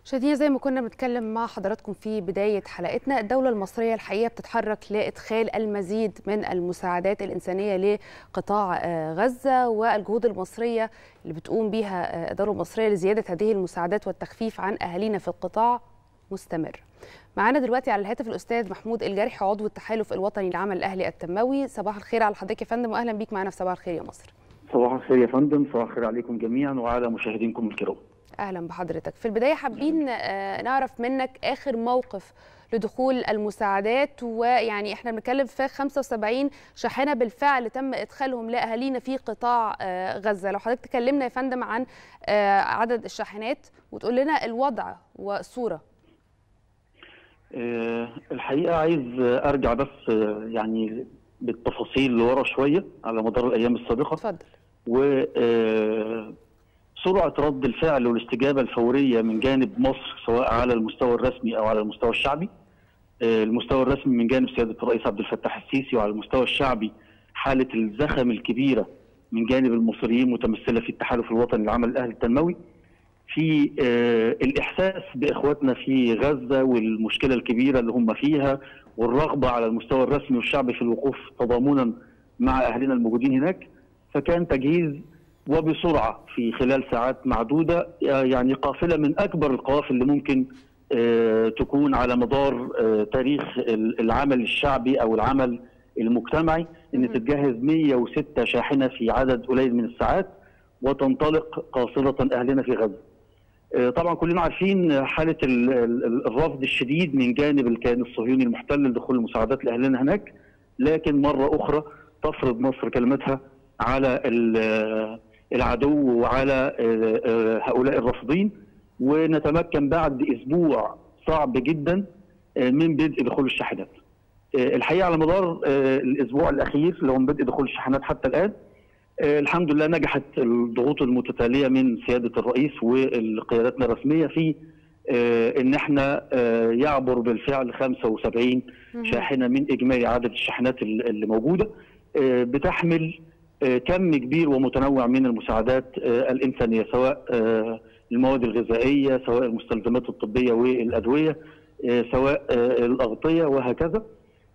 مشاهدينا زي ما كنا بنتكلم مع حضراتكم في بداية حلقتنا الدولة المصرية الحقيقة بتتحرك لإدخال المزيد من المساعدات الإنسانية لقطاع غزة والجهود المصرية اللي بتقوم بها الدولة المصرية لزيادة هذه المساعدات والتخفيف عن أهالينا في القطاع مستمر معانا دلوقتي على الهاتف الأستاذ محمود الجرحي عضو التحالف الوطني للعمل الأهلي التنموي صباح الخير على حضرتك يا فندم وأهلا بيك معنا في صباح الخير يا مصر صباح الخير يا فندم صباح الخير عليكم جميعا وعلى مشاهدينكم الكرام اهلا بحضرتك في البدايه حابين نعرف منك اخر موقف لدخول المساعدات ويعني احنا بنتكلم في 75 شاحنه بالفعل تم ادخالهم لاهالينا في قطاع غزه لو حضرتك تكلمنا يا فندم عن عدد الشاحنات وتقول لنا الوضع والصوره الحقيقه عايز ارجع بس يعني بالتفاصيل لورا شويه على مدار الايام السابقه اتفضل و سرعه رد الفعل والاستجابه الفوريه من جانب مصر سواء على المستوى الرسمي او على المستوى الشعبي. المستوى الرسمي من جانب سياده الرئيس عبد الفتاح السيسي وعلى المستوى الشعبي حاله الزخم الكبيره من جانب المصريين متمثله في التحالف الوطني للعمل الاهلي التنموي. في الاحساس باخواتنا في غزه والمشكله الكبيره اللي هم فيها والرغبه على المستوى الرسمي والشعبي في الوقوف تضامنا مع اهلنا الموجودين هناك فكان تجهيز وبسرعه في خلال ساعات معدوده يعني قافله من اكبر القوافل اللي ممكن تكون على مدار تاريخ العمل الشعبي او العمل المجتمعي ان تتجهز 106 شاحنه في عدد قليل من الساعات وتنطلق قاصده اهلنا في غزه. طبعا كلنا عارفين حاله الرفض الشديد من جانب الكيان الصهيوني المحتل لدخول المساعدات لاهلنا هناك لكن مره اخرى تفرض مصر كلمتها على العدو وعلى هؤلاء الرافضين ونتمكن بعد اسبوع صعب جدا من بدء دخول الشاحنات. الحقيقه على مدار الاسبوع الاخير اللي هو من بدء دخول الشاحنات حتى الان الحمد لله نجحت الضغوط المتتاليه من سياده الرئيس وقياداتنا الرسميه في ان احنا يعبر بالفعل 75 شاحنه من اجمالي عدد الشاحنات اللي موجوده بتحمل كم كبير ومتنوع من المساعدات الإنسانية سواء المواد الغذائية سواء المستلزمات الطبية والأدوية سواء الأغطية وهكذا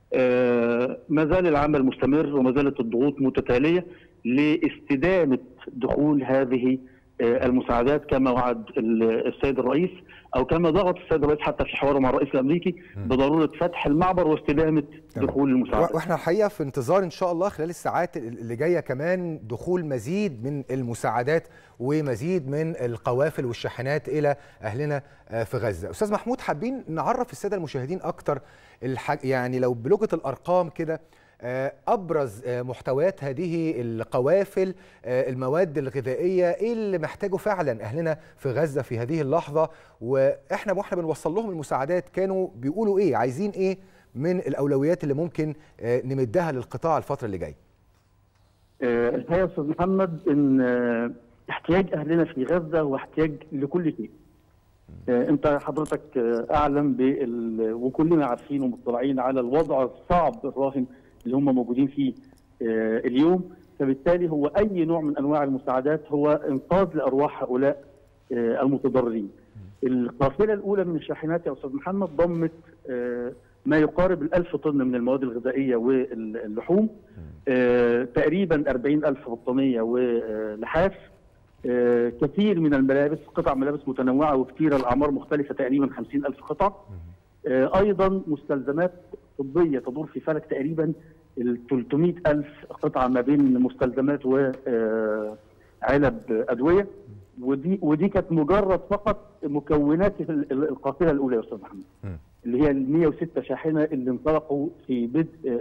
ما زال العمل مستمر وما زالت الضغوط متتالية لاستدامة دخول هذه المساعدات كما وعد السيد الرئيس او كما ضغط السيد الرئيس حتى في حواره مع الرئيس الامريكي بضروره فتح المعبر واستدامه دخول المساعدات. واحنا الحقيقه في انتظار ان شاء الله خلال الساعات اللي جايه كمان دخول مزيد من المساعدات ومزيد من القوافل والشاحنات الى اهلنا في غزه. استاذ محمود حابين نعرف الساده المشاهدين اكتر الحاج يعني لو بلغه الارقام كده ابرز محتويات هذه القوافل المواد الغذائيه ايه اللي محتاجه فعلا اهلنا في غزه في هذه اللحظه واحنا واحنا بنوصل لهم المساعدات كانوا بيقولوا ايه عايزين ايه من الاولويات اللي ممكن نمدها للقطاع الفتره اللي جايه الحقيقه يا استاذ محمد ان احتياج اهلنا في غزه هو احتياج لكل شيء انت حضرتك اعلم بال... وكلنا عارفين ومطلعين على الوضع الصعب الراهن اللي هم موجودين فيه اليوم فبالتالي هو اي نوع من انواع المساعدات هو انقاذ لارواح هؤلاء المتضررين. القافله الاولى من الشاحنات يا استاذ محمد ضمت ما يقارب الألف طن من المواد الغذائيه واللحوم تقريبا 40 ألف بطانيه ولحاف كثير من الملابس قطع ملابس متنوعه وكثيره الاعمار مختلفه تقريبا 50 ألف قطعه ايضا مستلزمات طبيه تدور في فلك تقريبا ال 300 ألف قطعه ما بين مستلزمات وعلب ادويه ودي ودي كانت مجرد فقط مكونات القافله الاولى يا استاذ محمد اللي هي ال 106 شاحنه اللي انطلقوا في بدء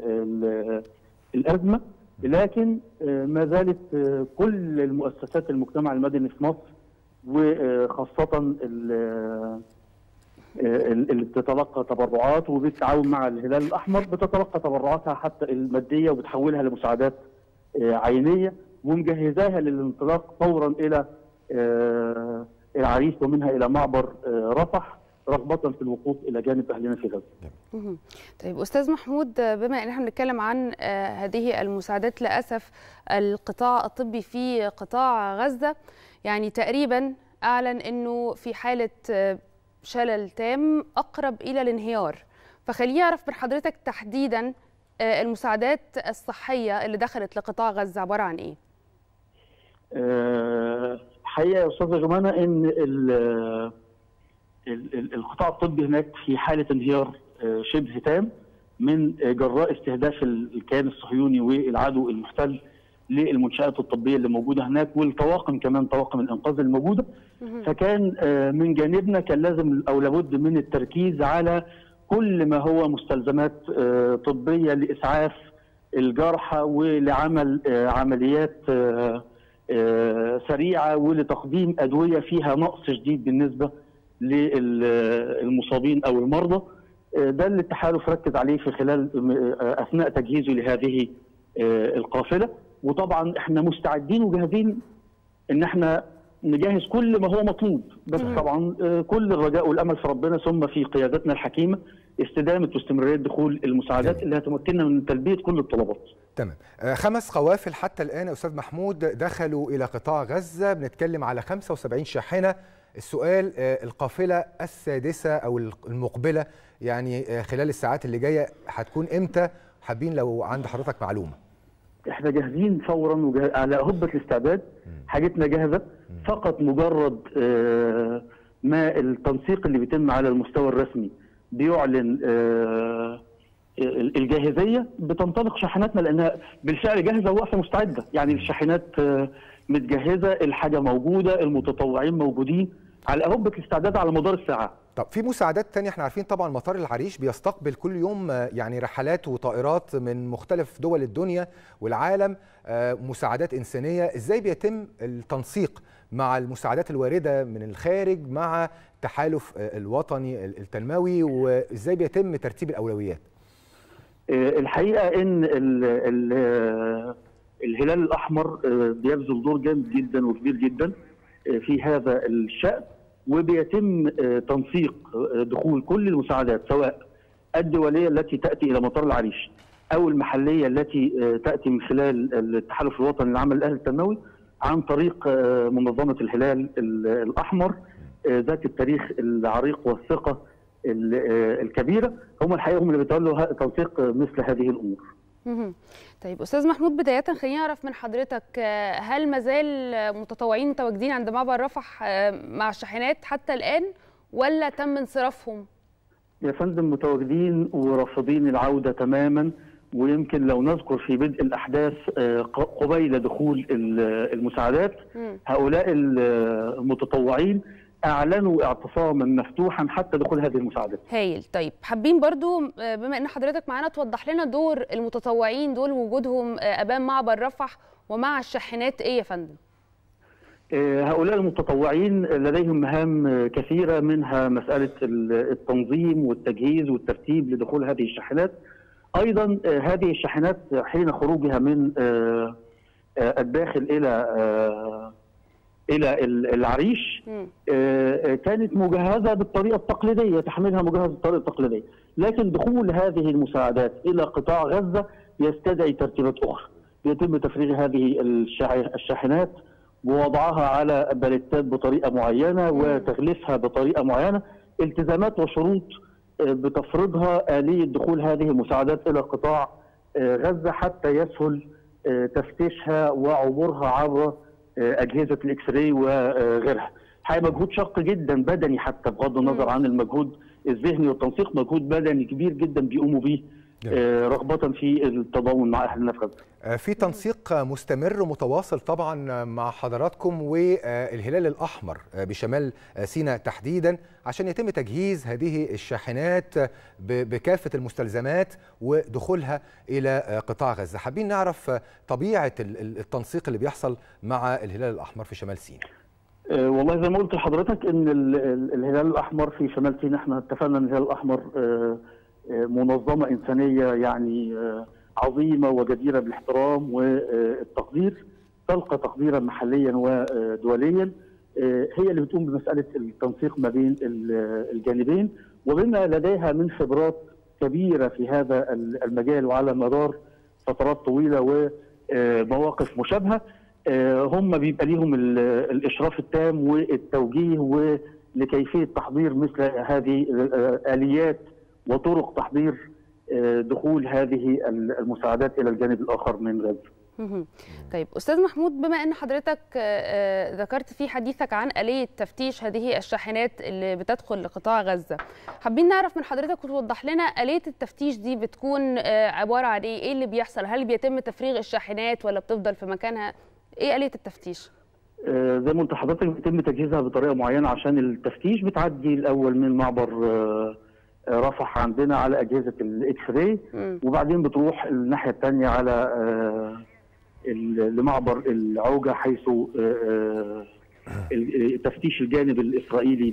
الازمه لكن ما زالت كل المؤسسات المجتمع المدني في مصر وخاصه اللي بتتلقى تبرعات وبالتعاون مع الهلال الاحمر بتتلقى تبرعاتها حتى الماديه وبتحولها لمساعدات عينيه ومجهزاها للانطلاق فورا الى العريش ومنها الى معبر رفح رغبه في الوقوف الى جانب اهلنا في غزه. طيب استاذ محمود بما ان احنا بنتكلم عن هذه المساعدات للاسف القطاع الطبي في قطاع غزه يعني تقريبا اعلن انه في حاله شلل تام اقرب الى الانهيار فخليني اعرف من حضرتك تحديدا المساعدات الصحيه اللي دخلت لقطاع غزه عباره عن ايه؟ حقيقه يا استاذه جمانه ان القطاع الطبي هناك في حاله انهيار شبه تام من جراء استهداف الكيان الصهيوني والعدو المحتل للمنشات الطبيه اللي موجوده هناك والطواقم كمان طواقم الانقاذ الموجوده فكان من جانبنا كان لازم او لابد من التركيز على كل ما هو مستلزمات طبيه لاسعاف الجرحى ولعمل عمليات سريعه ولتقديم ادويه فيها نقص شديد بالنسبه للمصابين او المرضى ده اللي التحالف ركز عليه في خلال اثناء تجهيزه لهذه القافله وطبعا احنا مستعدين وجاهزين ان احنا نجهز كل ما هو مطلوب بس طبعا كل الرجاء والامل في ربنا ثم في قيادتنا الحكيمه استدامه واستمراريه دخول المساعدات اللي هتمكننا من تلبيه كل الطلبات. تمام خمس قوافل حتى الان استاذ محمود دخلوا الى قطاع غزه بنتكلم على 75 شاحنه السؤال القافله السادسه او المقبله يعني خلال الساعات اللي جايه هتكون امتى حابين لو عند حضرتك معلومه احنا جاهزين فورا وجه... على هبه الاستعداد حاجتنا جاهزه فقط مجرد آه ما التنسيق اللي بيتم على المستوى الرسمي بيعلن آه الجاهزيه بتنطلق شاحناتنا لانها بالفعل جاهزه وواقفه مستعده يعني الشاحنات آه متجهزه الحاجه موجوده المتطوعين موجودين على هبه الاستعداد على مدار الساعه طب في مساعدات تانية احنا عارفين طبعا مطار العريش بيستقبل كل يوم يعني رحلات وطائرات من مختلف دول الدنيا والعالم مساعدات إنسانية ازاي بيتم التنسيق مع المساعدات الواردة من الخارج مع التحالف الوطني التنموي وازاي بيتم ترتيب الأولويات الحقيقة ان ال ال الهلال الأحمر بيبذل دور جامد جدا وكبير جدا في هذا الشأن وبيتم تنسيق دخول كل المساعدات سواء الدوليه التي تاتي الى مطار العريش او المحليه التي تاتي من خلال التحالف الوطني للعمل الاهلي التنموي عن طريق منظمه الهلال الاحمر ذات التاريخ العريق والثقه الكبيره هم الحقيقه هم اللي بيتولوا تنسيق مثل هذه الامور. طيب استاذ محمود بدايه خليني اعرف من حضرتك هل مازال متطوعين متواجدين عند معبر رفح مع الشاحنات حتى الان ولا تم انصرافهم؟ يا فندم متواجدين ورافضين العوده تماما ويمكن لو نذكر في بدء الاحداث قبيل دخول المساعدات هؤلاء المتطوعين اعلنوا اعتصاما مفتوحا حتى دخول هذه المساعدات. هايل، طيب حابين برضو بما ان حضرتك معانا توضح لنا دور المتطوعين دول وجودهم امام معبر رفح ومع الشاحنات ايه يا فندم؟ هؤلاء المتطوعين لديهم مهام كثيره منها مساله التنظيم والتجهيز والترتيب لدخول هذه الشاحنات. ايضا هذه الشاحنات حين خروجها من الداخل الى الى العريش كانت مجهزه بالطريقه التقليديه تحملها مجهز بالطريقه التقليديه لكن دخول هذه المساعدات الى قطاع غزه يستدعي ترتيبات اخرى يتم تفريغ هذه الشاحنات ووضعها على باليتات بطريقه معينه وتغليفها بطريقه معينه التزامات وشروط بتفرضها اليه دخول هذه المساعدات الى قطاع غزه حتى يسهل تفتيشها وعبورها عبر اجهزه الاكس راي وغيرها. حقيقه مجهود شاق جدا بدني حتى بغض النظر عن المجهود الذهني والتنسيق مجهود بدني كبير جدا بيقوموا به رغبة في التضامن مع أهلنا في غزة في تنسيق مستمر متواصل طبعا مع حضراتكم والهلال الأحمر بشمال سيناء تحديدا عشان يتم تجهيز هذه الشاحنات بكافة المستلزمات ودخولها إلى قطاع غزة حابين نعرف طبيعة التنسيق اللي بيحصل مع الهلال الأحمر في شمال سيناء والله زي ما قلت لحضرتك ان الهلال الاحمر في شمال سيناء احنا اتفقنا ان الهلال الاحمر منظمه انسانيه يعني عظيمه وجديره بالاحترام والتقدير تلقى تقديرا محليا ودوليا هي اللي بتقوم بمساله التنسيق ما بين الجانبين وبما لديها من خبرات كبيره في هذا المجال وعلى مدار فترات طويله ومواقف مشابهه هم بيبقى ليهم الاشراف التام والتوجيه لكيفيه تحضير مثل هذه اليات وطرق تحضير دخول هذه المساعدات الى الجانب الاخر من غزه. طيب استاذ محمود بما ان حضرتك ذكرت في حديثك عن اليه تفتيش هذه الشاحنات اللي بتدخل لقطاع غزه حابين نعرف من حضرتك وتوضح لنا اليه التفتيش دي بتكون عباره عن ايه ايه اللي بيحصل هل بيتم تفريغ الشاحنات ولا بتفضل في مكانها ايه اليه التفتيش زي ما قلت حضرتك بيتم تجهيزها بطريقه معينه عشان التفتيش بتعدي الاول من معبر رفح عندنا على اجهزه الاكس راي وبعدين بتروح الناحيه الثانيه على لمعبر العوجه حيث تفتيش الجانب الاسرائيلي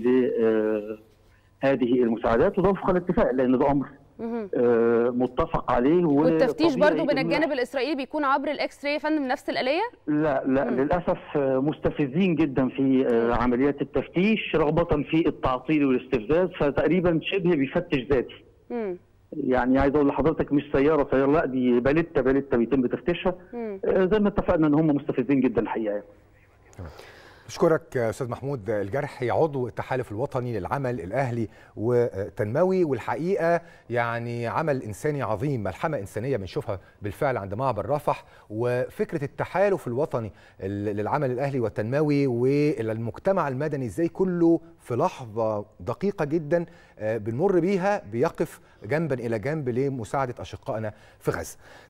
لهذه المساعدات وده وفق الاتفاق لان ده امر متفق عليه والتفتيش برضو من الجانب الاسرائيلي بيكون عبر الاكس راي يا فندم نفس الاليه؟ لا لا مم. للاسف مستفزين جدا في عمليات التفتيش رغبه في التعطيل والاستفزاز فتقريبا شبه بيفتش ذاتي. مم. يعني عايز اقول لحضرتك مش سياره سياره لا دي باليتا باليتا بيتم تفتيشها زي ما اتفقنا ان هم مستفزين جدا الحقيقه بشكرك استاذ محمود الجرحي عضو التحالف الوطني للعمل الاهلي والتنموي والحقيقه يعني عمل انساني عظيم ملحمه انسانيه بنشوفها بالفعل عند معبر رفح وفكره التحالف الوطني للعمل الاهلي والتنموي والمجتمع المدني ازاي كله في لحظه دقيقه جدا بنمر بيها بيقف جنبا الى جنب لمساعده اشقائنا في غزه